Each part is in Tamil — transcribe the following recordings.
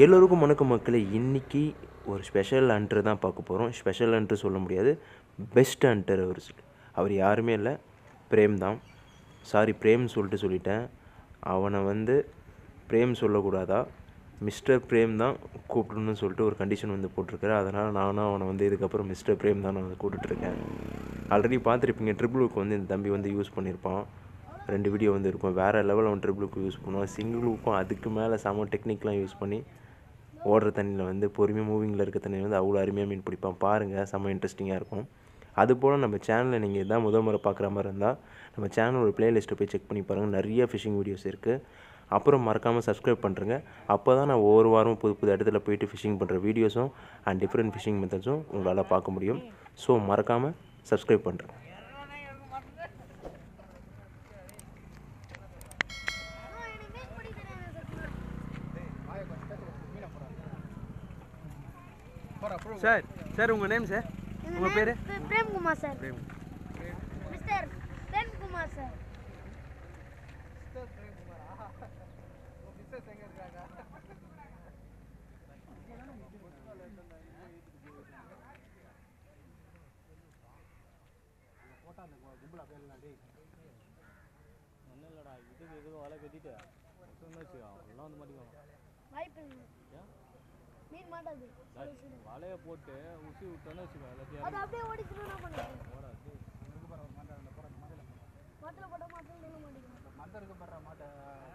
எல்லோருக்கும் வணக்கம் மக்களே இன்னைக்கு ஒரு ஸ்பெஷல் ஹண்டர் தான் பார்க்க போகிறோம் ஸ்பெஷல் ஹண்டர் சொல்ல முடியாது பெஸ்ட் ஹண்டர் அவர் அவர் யாருமே இல்லை பிரேம் தான் சாரி பிரேம் சொல்லிட்டு சொல்லிட்டேன் அவனை வந்து பிரேம் சொல்லக்கூடாதா மிஸ்டர் பிரேம் தான் கூப்பிடணும்னு சொல்லிட்டு ஒரு கண்டிஷன் வந்து போட்டிருக்காரு அதனால் நானும் அவனை வந்து இதுக்கப்புறம் மிஸ்டர் பிரேம் தான் நான் வந்து கூப்பிட்டுட்ருக்கேன் ஆல்ரெடி பார்த்துருப்பீங்க ட்ரிபிளுக்கு வந்து இந்த தம்பி வந்து யூஸ் பண்ணியிருப்பான் ரெண்டு வீடியோ வந்து இருக்கும் வேறு லெவலில் அவன் ட்ரிபிளுக்கு யூஸ் பண்ணுவான் சிங்கிளுக்கும் அதுக்கு மேலே செம டெக்னிக்லாம் யூஸ் பண்ணி ஓடுற தண்ணியில் வந்து பொறுமையாக மூவிங்கில் இருக்க தண்ணியில் வந்து அவ்வளோ அருமையாக மீன் பிடிப்பான் பாருங்கள் செம்ம இன்ட்ரெஸ்டிங்காக இருக்கும் அதுபோல் நம்ம சேனலில் நீங்கள் இதான் முதல் முறை பார்க்குற மாதிரி இருந்தால் நம்ம சேனல் ஒரு பிளேலிஸ்ட்டை போய் செக் பண்ணி பாருங்கள் நிறைய ஃபிஷிங் வீடியோஸ் இருக்குது அப்புறம் மறக்காமல் சப்ஸ்கிரைப் பண்ணுறேங்க அப்போ தான் நான் ஒவ்வொரு வாரமும் புது புது இடத்துல போயிட்டு ஃபிஷிங் பண்ணுற வீடியோஸும் அண்ட் டிஃப்ரெண்ட் ஃபிஷிங் மெத்தட்ஸும் உங்களால் பார்க்க முடியும் ஸோ மறக்காமல் சப்ஸ்கிரைப் பண்ணுறேன் சார் சார் உங்கள் நேம் சார் உங்க பேரு? பிரே- Premkumar sir Prem. Mister Premkumar sir ஒன்றும் இல்லைடா இதுக்கு இதுக்கு வலை கட்டிட்டு சொன்னு வச்சுக்கோ எல்லாம் வந்து மாட்டிக்குவாங்க வாய்ப்பு இல்லை மீன் மாட்டாது சரி, சரி. வலையை போட்டு உசி விட்டோன்னு வச்சுக்கோ எல்லாத்தையும் அது அப்படியே ஓடிச்சுன்னா என்ன பண்ணுறது போடா டேய். மாட்டில் போட்டால் மாட்டில் நின்று மாட்டேங்குது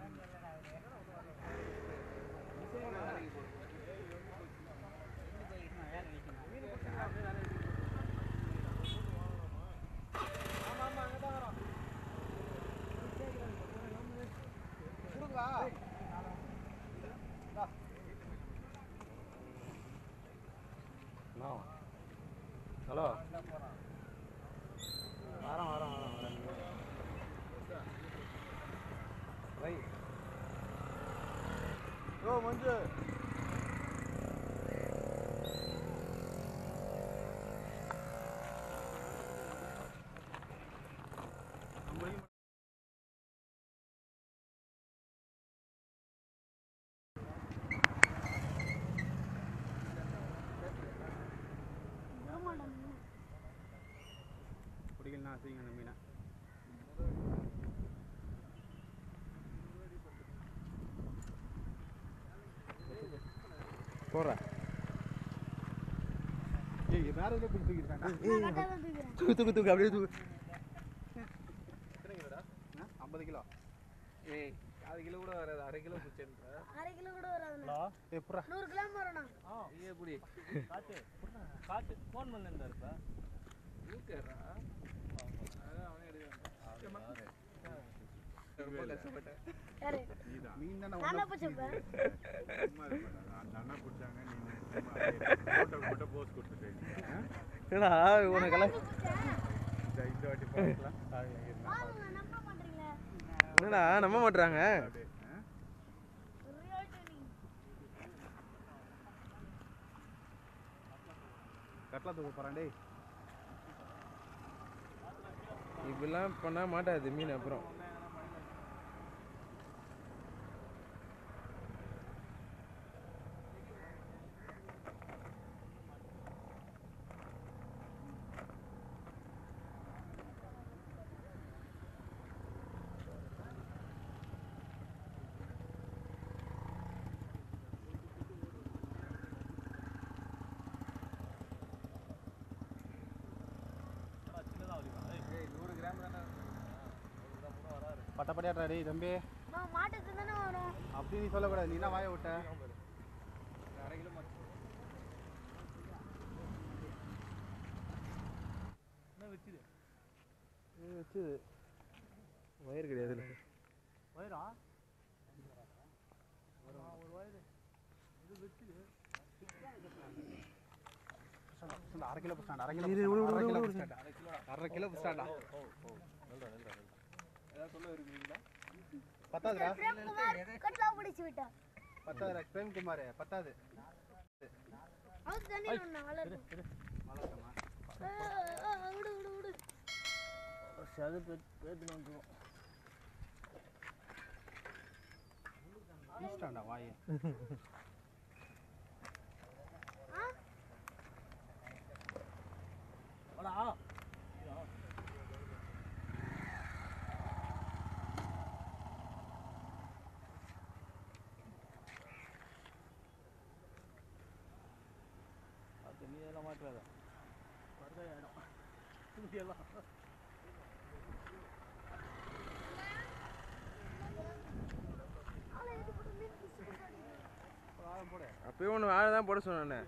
என்ன ஹலோ வரேன் வரேன் வரேன் வரேன் ரை ஓ மஞ்சு விட மாட்டாங்க பிடிக்கலனா அசிங்க அந்த மீனை போடுறேன் ஏய் வேற எதுவும் பிடிச்சி தூக்கிட்டாங்க நான் கரெக்டாக தான் தூக்கிறேன் தூக்கு தூக்கு தூக்கு அப்படியே தூக்கு ஐம்பது கிலோ ஏய் அது கிலோ கூட வராது அரை கிலோ பிடிச்சேன்ற அரை கிலோ கூட வராதுண்ணா எப்படா நூறு கிலோ வரண்ணா ஆ நீ எப்படி காத்து காத்து ஃபோன் பண்ணிருந்தா இருப்ப ரொம்ப கஷ்டப்பட்டேன் யாரு மீன் தானே நான் தான் பிடிச்சிருப்பேன் ஏடா உனக்கெல்லாம் பாருங்க நம்ப மாட்டீங்களே என்னடா நம்ப மாட்றாங்க ரியாலிட்டி நீ கட்லா தூக்க போறான் டேய் இப்படிலாம் பண்ணால் மாட்டாது மீன் அப்புறம் பட்டப்படியாட்டா டேய் தம்பி நான் மாட்டுக்கு தானே வரும் அப்படி நீ சொல்லக்கூடாது நீ என்ன வாய விட்ட என்ன வச்சுது வச்சுது வயிறு கிடையாது வயிறா ஒரு வயிறு இது வச்சுது அரை கிலோ புஸ்டாண்டா அரை கிலோ அரை கிலோ புஸ்டாண்டா அரை கிலோ புஸ்டாண்டா ஏதாவது சொல்ல இருக்கிறீங்களா பத்தாதுடா பிரேம்குமார் கட்லா பிடிச்சி விட்டா பத்தாதுடா பிரேம்குமார் பத்தாது அவருக்கு தண்ணி ஒண்ணா வளரும் வளர்க்கமா ஆ, ஆ, ஆ, விடு விடு விடு சது பேத்து வந்துடும் ஈஸ்டாண்டா வாய் வாடா அது நீ எல்லாம் மாட்டுறாத வருதா இடம் இதெல்லாம் ஆளை ஏத்தி போட்டு மீன் பிடிச்சு கொடுத்தாரு. ஆழம் போடு அப்பயும் ஒன்று வாழை தான் போட சொன்னேன்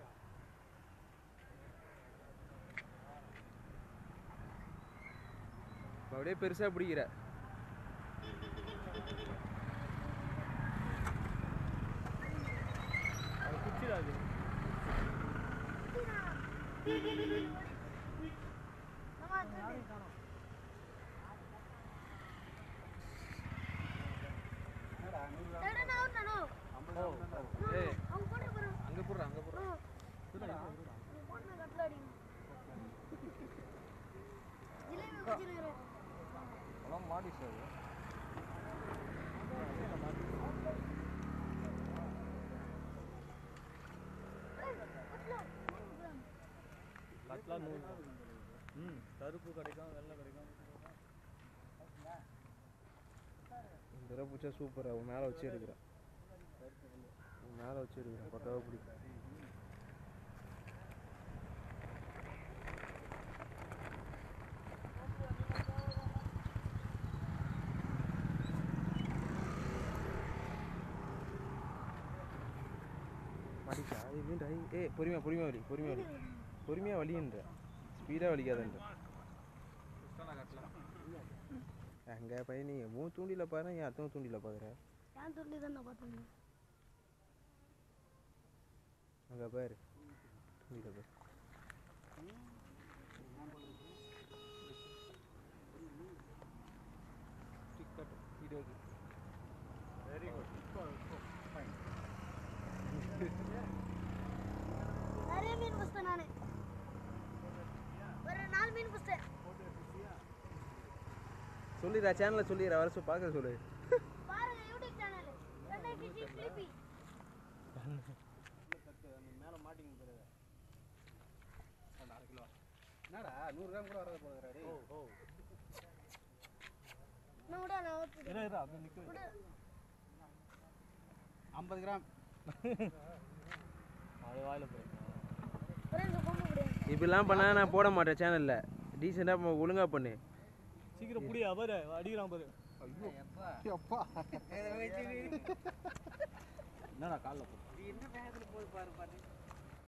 இப்ப அப்படியே பெருசாக பிடிக்கிற அது குச்சிடாது நம்ம அது என்னடா நூறு கிராம் டேய், நான் அவுட்டானோ? ஐம்பது கிராம் தான்டா. ஏய் அவங்க போட்டு போறோம் அங்கே போடுற அங்கே போடுற நீ போன கட்டில அடிங்க ஜிலேபி குச்சிருக்கிறேன் அதெல்லாம் மாடி சார் கட்லாம் நூறு ம் கருப்பு கிடைக்கும் வெள்ளை கிடைக்கும் இந்த தடவை பிடிச்சா சூப்பராக உன் மேலே வச்சு எடுக்கிறேன் உன் மேலே வச்சு எடுக்கிறேன் பக்காவாக பிடிக்கும் மாட்டிச்சா ஏய் மீன் ஐ ஏய் பொறுமையாக பொறுமையாக வலி பொறுமையாக வலி பொறுமையாக வலின்ற ஸ்பீடாக வலிக்காதன்ற அங்கே பையன் நீ மூணு தூண்டியில் பாரு என் அத்தனை தூண்டியில் பார்க்குற ஏன் துண்டி தான் நான் பார்த்தேன் அங்கே பாரு தூண்டியில் பாரு டிக்கெட் இருபது வெரி குட் இப்போ இப்போ ஃபைன் நிறைய மீன் பிடிச்சேன் நான் ஒரு நாலு மீன் பிடிச்சேன் சொல்லிடுறா சேனலில் சொல்லிடுறா வர சொல்லி பார்க்க சொல்லு பாருங்க யூடியூப் சேனல் சென்னை டிஜி கிளிப்பி மேலே மாட்டிங்க பிறகு அந்த அரை கிலோ என்னடா நூறு கிராம் கூட வரத போகிறாரு ஓ ஓ நான் விட நான் ஊற்றுது இரு இரு அப்படி நிற்க விடு ஐம்பது கிராம் அது வாயில போயிடும் ஒரே இந்த பொம்மை முடியாது இப்படிலாம் பண்ணா நான் போட மாட்டேன் சேனலில் டீசெண்டாக ஒழுங்கா பண்ணு சீக்கிரம் புடி பாரு அடிக்கிறான் பாரு ஐயோ எப்பா என்னடா காலில் போட்டு